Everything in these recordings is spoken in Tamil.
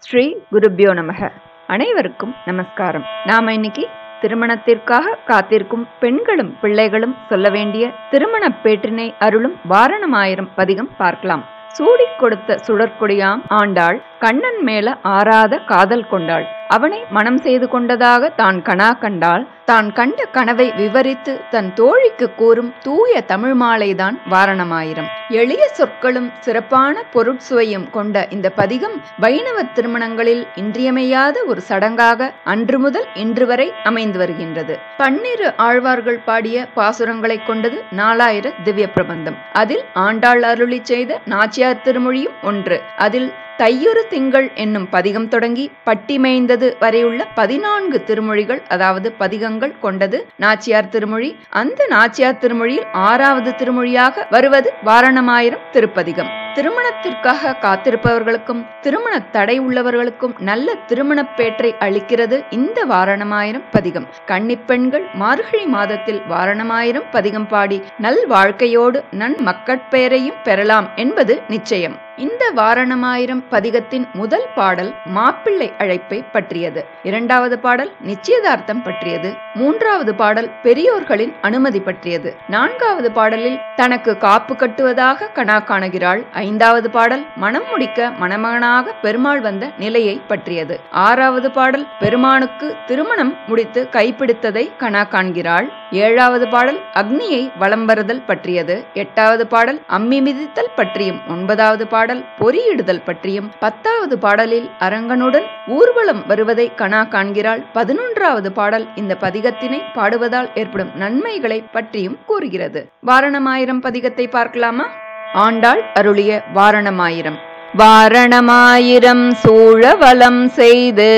ஸ்ரீ குருபியோ நமக அனைவருக்கும் நமஸ்காரம் நாம இன்னைக்கு திருமணத்திற்காக காத்திருக்கும் பெண்களும் பிள்ளைகளும் சொல்ல வேண்டிய திருமண பேற்றினை அருளும் வாரணமாயிரம் பதிகம் பார்க்கலாம் சூடிக் கொடுத்த சுடற்கொடியாம் ஆண்டாள் கண்ணன் மேல ஆறாத காதல் கொண்டாள் அவனை மனம் செய்து கொண்டதாக தான் கணா கண்டாள் தான் கண்ட கனவை விவரித்து தன் தோழிக்கு கூறும் தூய தமிழ் மாலைதான் வாரணமாயிரம் எளிய சொற்களும் சிறப்பான பொருட்சுவையும் கொண்ட இந்த பதிகம் வைணவ திருமணங்களில் இன்றியமையாத ஒரு சடங்காக அன்று முதல் இன்று வரை அமைந்து வருகின்றது பன்னிரு ஆழ்வார்கள் பாடிய பாசுரங்களை கொண்டது நாலாயிர திவ்ய பிரபந்தம் அதில் ஆண்டாள் அருளி செய்த நாச்சியார் திருமொழியும் ஒன்று அதில் தையுறு திங்கள் என்னும் பதிகம் தொடங்கி பட்டிமைந்தது வரையுள்ள பதினான்கு திருமொழிகள் அதாவது பதிகங்கள் கொண்டது நாச்சியார் திருமொழி அந்த நாச்சியார் திருமொழியில் ஆறாவது திருமொழியாக வருவது வாரணமாயிரம் திருப்பதிகம் திருமணத்திற்காக காத்திருப்பவர்களுக்கும் திருமண தடை உள்ளவர்களுக்கும் நல்ல திருமண பேற்றை அளிக்கிறது இந்த வாரணமாயிரம் பதிகம் கன்னிப்பெண்கள் மார்கழி மாதத்தில் வாரணமாயிரம் பதிகம் பாடி நல் வாழ்க்கையோடு நன் மக்கட்பெயரையும் பெறலாம் என்பது நிச்சயம் இந்த வாரணமாயிரம் பதிகத்தின் முதல் பாடல் மாப்பிள்ளை அழைப்பை பற்றியது இரண்டாவது பாடல் நிச்சயதார்த்தம் பற்றியது மூன்றாவது பாடல் பெரியோர்களின் அனுமதி பற்றியது நான்காவது பாடலில் தனக்கு காப்பு கட்டுவதாக கணா காணுகிறாள் ஐந்தாவது பாடல் மனம் முடிக்க மணமகனாக பெருமாள் வந்த நிலையை பற்றியது ஆறாவது பாடல் பெருமானுக்கு திருமணம் முடித்து கைப்பிடித்ததை கணா காண்கிறாள் ஏழாவது பாடல் அக்னியை வலம் வருதல் பற்றியது எட்டாவது பாடல் அம்மி மிதித்தல் பற்றியும் ஒன்பதாவது பாடல் பொறியிடுதல் பற்றியும் பத்தாவது பாடலில் அரங்கனுடன் ஊர்வலம் வருவதை கணா காண்கிறாள் பதினொன்றாவது பாடல் இந்த பதிகத்தினை பாடுவதால் ஏற்படும் நன்மைகளை பற்றியும் கூறுகிறது வாரணமாயிரம் பதிகத்தை பார்க்கலாமா ஆண்டாள் அருளிய வாரணமாயிரம் வாரணமாயிரம் சூழ வலம் செய்து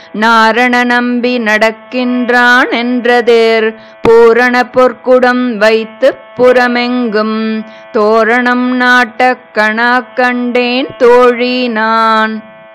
நாரண நம்பி நடக்கின்றான் என்றதேர் பூரண பொற்குடம் வைத்து புறமெங்கும் தோரணம் நாட்டக் கணா கண்டேன் தோழி நான்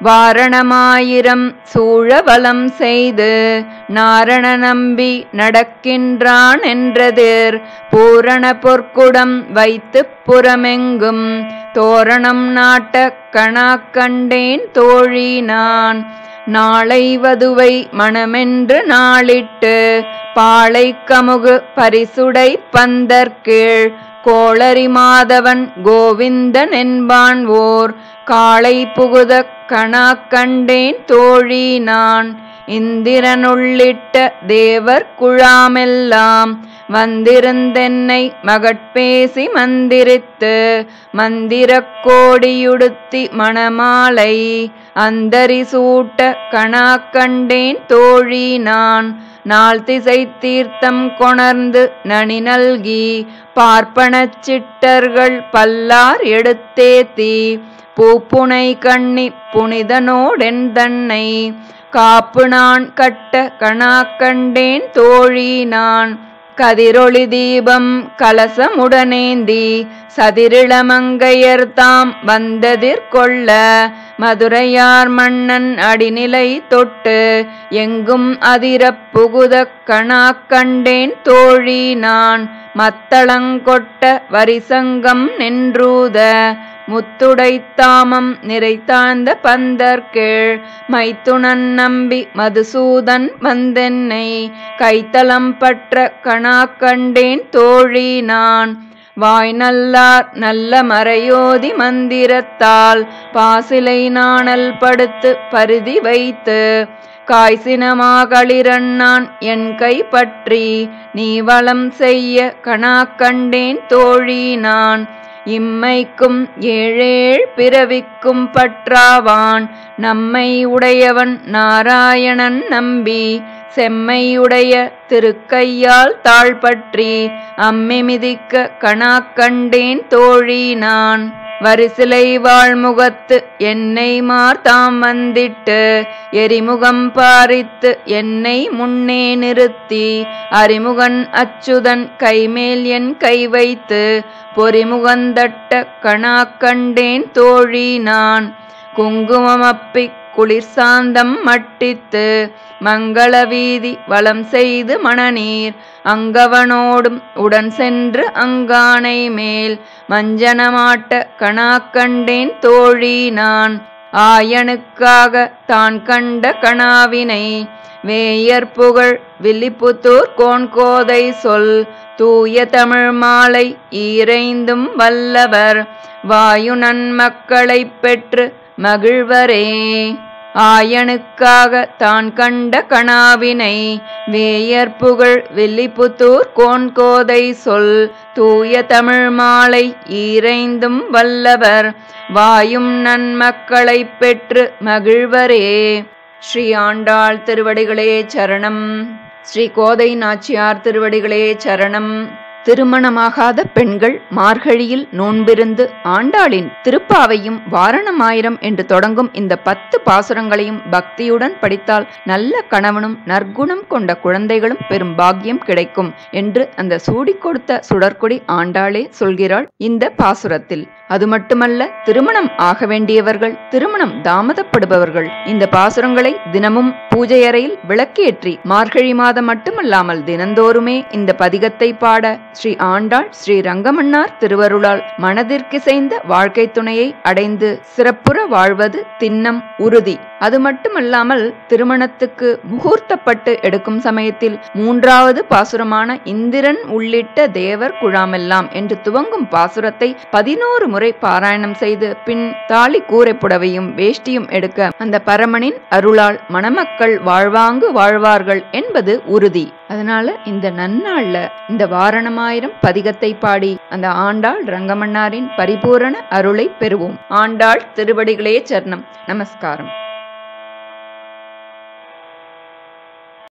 வாரணமாயிரம் சூழ வலம் செய்து நாரண நம்பி நடக்கின்றான் என்றதேர் பூரண பொற்குடம் வைத்து புறமெங்கும் தோரணம் நாட்ட கணா கண்டேன் தோழி நான் நாளை வதுவை மணமென்று நாளிட்டு பாளை கமுகு பரிசுடை பந்தற்கீழ் கோளரி மாதவன் கோவிந்தன் என்பான் ஓர் காளை புகுத கணா கண்டேன் தோழி நான் இந்திரனுள்ளிட்ட தேவர் குழாமெல்லாம் வந்திருந்தென்னை மகட்பேசி மந்திரித்து மந்திரக் கோடியுடுத்தி மணமாலை அந்தரி சூட்ட கணா கண்டேன் தோழி நான் நாள் திசை தீர்த்தம் கொணர்ந்து நனி நல்கி பார்ப்பனச் சிட்டர்கள் பல்லார் எடுத்தேத்தி பூப்புனை கண்ணி புனிதனோடென் தன்னை காப்பு நான் கட்ட கணா கண்டேன் தோழி நான் கதிரொளி தீபம் கலசமுடனேந்தி சதிரிளமங்கையர் தாம் வந்ததிர்கொள்ள மதுரையார் மன்னன் அடிநிலை தொட்டு எங்கும் அதிரப் புகுத கணா கண்டேன் தோழி நான் மத்தளங்கொட்ட வரிசங்கம் நின்றூத முத்துடைத்தாமம் நிறைத்தாழ்ந்த பந்தர்கீழ் மைத்துணன் நம்பி மதுசூதன் வந்தென்னை கைத்தலம் பற்ற கணா கண்டேன் தோழி நான் வாய் நல்லார் நல்ல மறையோதி மந்திரத்தால் பாசிலை நாணல் படுத்து பருதி வைத்து காய்சினமாகளிரண்ணான் என் கை பற்றி நீ வளம் செய்ய கணா கண்டேன் தோழி நான் இம்மைக்கும் ஏழேழ் பிறவிக்கும் பற்றாவான் நம்மை உடையவன் நாராயணன் நம்பி செம்மையுடைய திருக்கையால் தாழ்பற்றி அம்மி மிதிக்க கணா கண்டேன் தோழி நான் வரிசிலை வாழ்முகத்து என்னை மார்த்தாம் வந்திட்டு எரிமுகம் பாரித்து என்னை முன்னே நிறுத்தி அறிமுகன் அச்சுதன் கைமேல் என் கை வைத்து பொறிமுகந்தட்ட கணா கண்டேன் தோழி நான் குங்குமம் அப்பி குளிர் சாந்தம் மட்டித்து மங்கள வீதி வலம் செய்து மணநீர் அங்கவனோடும் உடன் சென்று அங்கானை மேல் மஞ்சனமாட்ட கணா கண்டேன் தோழி நான் ஆயனுக்காக தான் கண்ட கணாவினை வேயர் புகழ் வில்லிபுத்தூர் கோன்கோதை சொல் தூய தமிழ் மாலை ஈரைந்தும் வல்லவர் வாயு நன்மக்களைப் பெற்று மகிழ்வரே ஆயனுக்காக தான் கண்ட கணாவினை வேயர் புகழ் வில்லிபுத்தூர் கோன்கோதை சொல் தூய தமிழ் மாலை ஈரைந்தும் வல்லவர் வாயும் நன்மக்களைப் பெற்று மகிழ்வரே ஸ்ரீ ஆண்டாள் திருவடிகளே சரணம் ஸ்ரீ கோதை நாச்சியார் திருவடிகளே சரணம் திருமணமாகாத பெண்கள் மார்கழியில் நோன்பிருந்து ஆண்டாளின் திருப்பாவையும் வாரணமாயிரம் என்று தொடங்கும் இந்த பத்து பாசுரங்களையும் பக்தியுடன் படித்தால் நல்ல கணவனும் நற்குணம் கொண்ட குழந்தைகளும் பெரும் பாக்கியம் கிடைக்கும் என்று அந்த சூடி கொடுத்த சுடற்கொடி ஆண்டாளே சொல்கிறாள் இந்த பாசுரத்தில் அது மட்டுமல்ல திருமணம் ஆக வேண்டியவர்கள் திருமணம் தாமதப்படுபவர்கள் இந்த பாசுரங்களை தினமும் பூஜை அறையில் விளக்கேற்றி மார்கழி மாதம் மட்டுமல்லாமல் தினந்தோறுமே இந்த பதிகத்தை பாட ஸ்ரீ ஆண்டாள் ஸ்ரீ ரங்கமன்னார் திருவருளால் மனதிற்கிசைந்த வாழ்க்கை துணையை அடைந்து சிறப்புற வாழ்வது திண்ணம் உறுதி அது மட்டுமல்லாமல் திருமணத்துக்கு முகூர்த்தப்பட்டு எடுக்கும் சமயத்தில் மூன்றாவது பாசுரமான இந்திரன் உள்ளிட்ட தேவர் குழாமெல்லாம் என்று துவங்கும் பாசுரத்தை பதினோரு முறை பாராயணம் செய்து பின் தாலி கூரை புடவையும் வேஷ்டியும் எடுக்க அந்த பரமனின் அருளால் மணமக்கள் வாழ்வாங்கு வாழ்வார்கள் என்பது உறுதி அதனால இந்த நன்னாள்ல இந்த வாரணமாயிரம் பதிகத்தை பாடி அந்த ஆண்டாள் ரங்கமன்னாரின் பரிபூரண அருளை பெறுவோம் ஆண்டாள் திருவடிகளே சரணம் நமஸ்காரம்